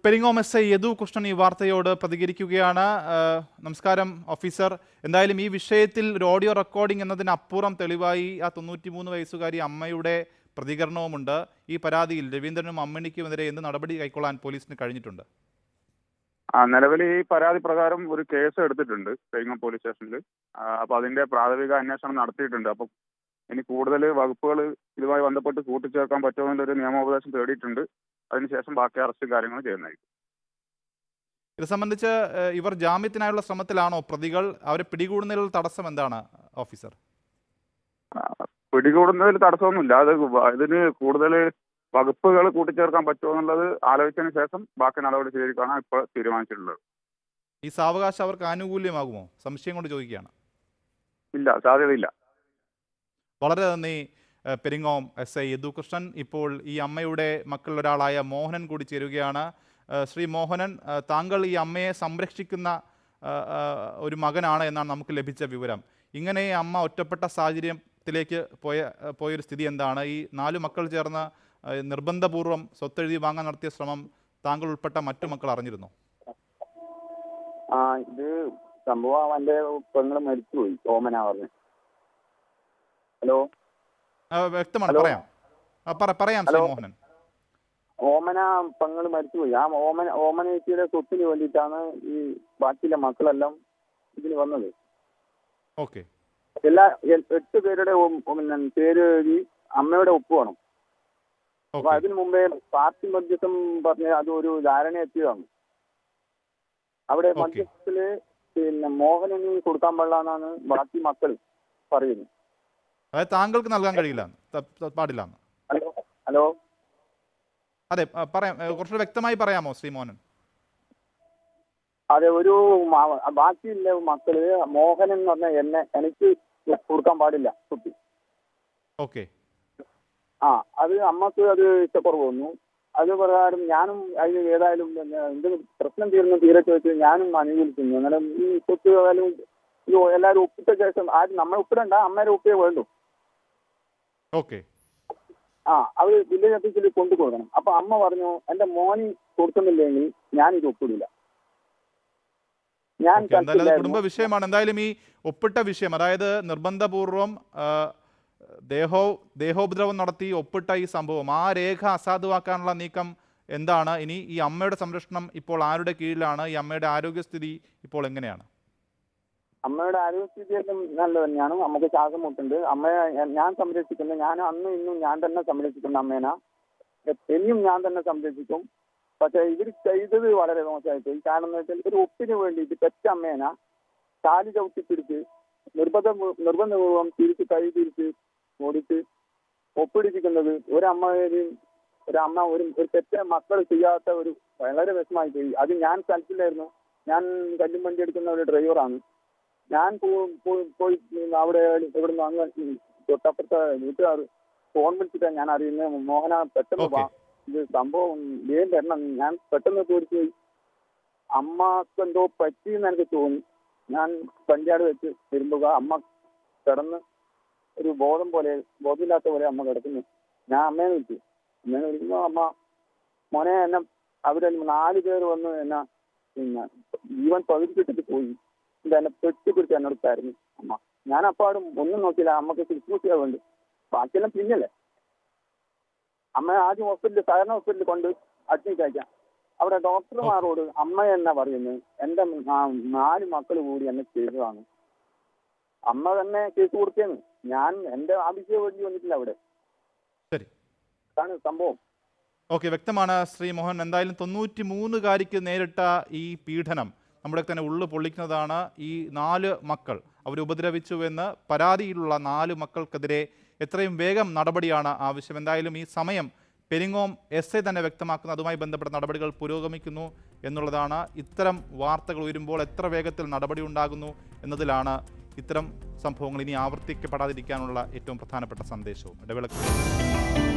Peringome S I Yadu Krishnan ഈ വാർത്തയോട് പ്രതികരിക്കുകയാണ് ആ, നമസ്കാരം ഓഫീസർ എന്തായാലും ഈ വിഷയത്തിൽ ഒരു ഓഡിയോ റെക്കോർഡിംഗ് എന്നതിനപ്പുറം തെളിവായി ആ തൊണ്ണൂറ്റിമൂന്ന് വയസ്സുകാരി അമ്മയുടെ പ്രതികരണവുമുണ്ട് ഈ പരാതിയിൽ രവീന്ദ്രനും അമ്മണിക്കുമെതിരെ എന്ത് നടപടി കൈക്കൊള്ളാൻ പോലീസിന് കഴിഞ്ഞിട്ടുണ്ട് ആ നിലവിൽ ഈ പരാതി പ്രകാരം ഒരു കേസ് എടുത്തിട്ടുണ്ട് പെരിങ്ങം പോലീസ് സ്റ്റേഷനിൽ അപ്പൊ അതിന്റെ പ്രാഥമിക അന്വേഷണം നടത്തിയിട്ടുണ്ട് അപ്പൊ ഇനി കൂടുതൽ വകുപ്പുകൾ ഇതുമായി ബന്ധപ്പെട്ട് കൂട്ടിച്ചേർക്കാൻ പറ്റുമോ എന്നൊരു നിയമോപദേശം തേടിയിട്ടുണ്ട് അതിനുശേഷം ബാക്കി അറസ്റ്റ് കാര്യങ്ങൾ ചെയ്യുന്നതായിരിക്കും ഇത് സംബന്ധിച്ച് ആ, ഇവർ ജാമ്യത്തിനായുള്ള ശ്രമത്തിലാണോ പ്രതികൾ അവരെ പിടികൂടുന്നതിലുള്ള തടസ്സം എന്താണ് ഓഫീസർ ആ, പിടികൂടുന്നതിൽ തടസ്സമൊന്നുമില്ല അത് വ- ഇതിന് കൂടുതൽ വകുപ്പുകൾ കൂട്ടിച്ചേർക്കാൻ പറ്റുമോ എന്നുള്ളത് ആലോചിച്ചതിന് ശേഷം ബാക്കി നടപടി സ്വീകരിക്കാനാണ് ഇപ്പോൾ തീരുമാനിച്ചിട്ടുള്ളത് ഈ സാവകാശം അവർക്ക് ആനുകൂല്യമാകുമോ സംശയം കൊണ്ട് ചോദിക്കുകയാണ് ഇല്ല സാധ്യതയില്ല വളരെ നന്ദി ഏഹ് പെരിങ്ങോം എസ് ഐ യദുകൃഷ്ണൻ ഇപ്പോൾ ഈ അമ്മയുടെ മക്കളിലൊരാളായ മോഹനൻ കൂടി ചേരുകയാണ് ഏഹ് ശ്രീ മോഹനൻ ഏഹ് താങ്കൾ ഈ അമ്മയെ സംരക്ഷിക്കുന്ന ഏഹ് ഏഹ് ഒരു മകനാണ് എന്നാണ് നമുക്ക് ലഭിച്ച വിവരം ഇങ്ങനെ ഈ അമ്മ ഒറ്റപ്പെട്ട സാഹചര്യത്തിലേക്ക് പോയ ഏഹ് പോയൊരു സ്ഥിതി എന്താണ് ഈ നാലു മക്കൾ ചേർന്ന് ഏഹ് നിർബന്ധപൂർവ്വം സ്വത്തെഴുതി വാങ്ങാൻ നടത്തിയ ശ്രമം താങ്കൾ ഉൾപ്പെട്ട മറ്റു മക്കൾ അറിഞ്ഞിരുന്നു ആ ഇത് സംഭവം അവന്റെ പെങ്ങള് മരിച്ചുപോയി ഓമന പറഞ്ഞു ഹലോ വ്യക്തമാണ് ഹലോ. പറയാം ആ, പറ പറയാം ശ്രീ ഹലോ. മോഹനൻ ഓമന പെങ്ങള് മരിച്ചുപോയി ആ ഓമന ഓമനേച്ചിയുടെ സ്വത്തിന് വേണ്ടിയിട്ടാണ് ഈ ബാക്കിയുള്ള മക്കളെല്ലാം ഇതിന് വന്നത് ഓക്കെ എല്ലാ എ- എട്ട് പേരുടെ ഒ- പിന്നെ പേര് എഴുതി അമ്മയുടെ ഒപ്പ് വേണം അപ്പൊ ഓക്കെ അതിനു മുമ്പേ പാർട്ടി മധ്യസ്ഥം പറഞ്ഞ് അത് ഒരു ധാരണ എത്തിയതാണ് അവിടെ ഓക്കേ. മധ്യസ്ഥത്തില് പിന്നെ മോഹനന് കൊടുക്കാൻ പാടില്ലെന്നാണ് ബാക്കി മക്കൾ പറയുന്നത് അതായത് താങ്കൾക്ക് നൽകാൻ കഴിയില്ല പാടില്ല ഹലോ ഹലോ അതെ ആ, പറയാം ഏ, കുറച്ചുകൂടെ വ്യക്തമായി പറയാമോ ശ്രീ മോഹനൻ അതെ ഒരു മ- ബാക്കിയുള്ള മക്കള് മോഹനൻ എന്ന് പറഞ്ഞ എന്നെ എനിക്ക് കൊടുക്കാൻ പാടില്ല കുട്ടി ഓക്കെ ആ അത് അമ്മക്ക് അത് ഇഷ്ടക്കുറവ് വന്നു അത് പ്രകാരം ഞാനും അതിന് ഏതായാലും പിന്നെ എന്ത് പ്രശ്നം തീർന്ന് തീരെ ചോദിച്ച് ഞാനും അനുകൂലിക്കുന്നു അങ്ങനെ ഈ സ്വത്ത് ഏതായാലും ഈ എല്ലാവരും ഒപ്പിട്ട ശേഷം ആരും നമ്മൾ ഒപ്പിടണ്ട അമ്മയുടെ ഒപ്പേ വേണ്ടു ഓക്കെ ആ അവര് വില്ലേജ് ഓഫീസിൽ കൊണ്ടു കൊടുക്കണം അപ്പൊ അമ്മ പറഞ്ഞു എന്റെ മോനി കൊടുക്കുന്നില്ലെങ്കിൽ ഞാൻ ഇത് ഒപ്പിടില്ല ഞാൻ ഓക്കെ. എന്തായാലും അത് കണ്ടില്ലായിരുന്നു. കുടുംബ വിഷയമാണ് എന്തായാലും ഈ ഒപ്പിട്ട വിഷയം അതായത് നിർബന്ധപൂർവം ആ, ദേഹോ ദേഹോപദ്രവം നടത്തി ഒപ്പിട്ട ഈ സംഭവം ആ രേഖ അസാധുവാക്കാനുള്ള നീക്കം എന്താണ് ഇനി ഈ അമ്മയുടെ സംരക്ഷണം ഇപ്പോൾ ആരുടെ കീഴിലാണ് ഈ അമ്മയുടെ ആരോഗ്യസ്ഥിതി ഇപ്പോൾ എങ്ങനെയാണ് അമ്മയുടെ ആരോഗ്യസ്ഥിതിയെല്ലാം നല്ലത് തന്നെയാണ് നമുക്ക് ശ്വാസം മുട്ടുണ്ട് അമ്മയെ ഞാൻ- ഞാൻ സംരക്ഷിക്കുന്നു ഞാൻ അന്നും ഇന്നും ഞാൻ തന്നെ സംരക്ഷിക്കുന്ന അമ്മേന ഇനിയും ഞാൻ തന്നെ സംരക്ഷിക്കും പക്ഷെ ഇവർ ചെയ്തത് വളരെ മോശമായി പോയി കാരണം എന്ന് വെച്ചാൽ ഒരു ഒപ്പിന് വേണ്ടിയിട്ട് പെറ്റ അമ്മേന കാല് ചവിട്ടി പിടിച്ച് നിർബന്ധ നിർബന്ധപൂർവ്വം തിരിച്ച് കൈ തിരിച്ച് ഓടിച്ച് ഒപ്പിടിപ്പിക്കുന്നത് ഒരമ്മയും ഒരമ്മ ഒരു ഒരു പെറ്റ മക്കൾ ചെയ്യാത്ത ഒരു വളരെ വിഷമായി പോയി അത് ഞാൻ സ്ഥലത്തിലായിരുന്നു ഞാൻ കല്ലും വണ്ടി എടുക്കുന്ന ഒരു ഡ്രൈവറാണ് ഞാൻ പോ- പോ- പോയി അവിടെ ഇവിടുന്ന് അങ്ങ് തൊട്ടപ്പുറത്തെ വീട്ടുകാർ ഫോൺ വിളിച്ചിട്ടാണ് ഞാൻ അറിയുന്നത് മോഹന പെട്ടെന്ന് വാ ഇത് സംഭവം വേഗം തരണം ഞാൻ പെട്ടെന്ന് തോടിച്ചു പോയി അമ്മക്ക് എന്തോ പറ്റിയെന്ന് എനിക്ക് തോന്നി ഞാൻ പഞ്ചാട് വെച്ച് വരുമ്പോൾ അമ്മ കിടന്ന് ഒരു ബോധം പോലെ ബോധമില്ലാത്ത പോലെ അമ്മ കിടക്കുന്നു ഞാൻ അമ്മയെ വിളിച്ചു അമ്മയെ വിളിക്കുമ്പോൾ അമ്മ മോനെ എന്നെ അവരെ നാല് പേര് വന്ന് എന്നെ പിന്നെ ജീവൻ പകുതിക്കിട്ടിട്ട് പോയി ഇത് എന്നെ പെട്ടിപ്പിടിച്ച് എന്നോട് കരഞ്ഞു അമ്മ ഞാൻ അപ്പാടും ഒന്നും നോക്കിയില്ല അമ്മക്ക് ശുശ്രൂഷയാ വേണ്ടി ബാക്കിയെല്ലാം പിന്നല്ലേ അമ്മ ആദ്യം ഹോസ്പിറ്റലിൽ സഹകരണ ഹോസ്പിറ്റലിൽ കൊണ്ട് അഡ്മിറ്റ് അയക്കാം അവിടെ ഡോക്ടർമാരോട് അമ്മ എന്നാ പറയുന്നത് എന്റെ നാ- നാല് മക്കൾ കൂടി എന്നെ ചെയ്തതാണ് അമ്മ തന്നെ കേസ് കൊടുത്തേന്ന് ഞാൻ എന്റെ ആവശ്യം വേണ്ടി വന്നിട്ടില്ല അവിടെ ശരി അതാണ് സംഭവം ഓക്കെ വ്യക്തമാണ് ശ്രീ മോഹൻ എന്തായാലും തൊണ്ണൂറ്റി മൂന്നുകാരിക്ക് നേരിട്ട ഈ പീഡനം നമ്മുടെ തന്നെ ഉള്ളു പൊള്ളിക്കുന്നതാണ് ഈ നാല് മക്കൾ അവർ ഉപദ്രവിച്ചുവെന്ന് പരാതിയിലുള്ള നാല് മക്കൾക്കെതിരെ എത്രയും വേഗം നടപടിയാണ് ആവശ്യം എന്തായാലും ഈ സമയം പെരിങ്ങോം എസ് ഐ തന്നെ വ്യക്തമാക്കുന്നു അതുമായി ബന്ധപ്പെട്ട നടപടികൾ പുരോഗമിക്കുന്നു എന്നുള്ളതാണ് ഇത്തരം വാർത്തകൾ ഉയരുമ്പോൾ എത്ര വേഗത്തിൽ നടപടി ഉണ്ടാകുന്നു എന്നതിലാണ് ഇത്തരം സംഭവങ്ങൾ ഇനി ആവർത്തിക്കപ്പെടാതിരിക്കാനുള്ള ഏറ്റവും പ്രധാനപ്പെട്ട സന്ദേശവും ഇടവേള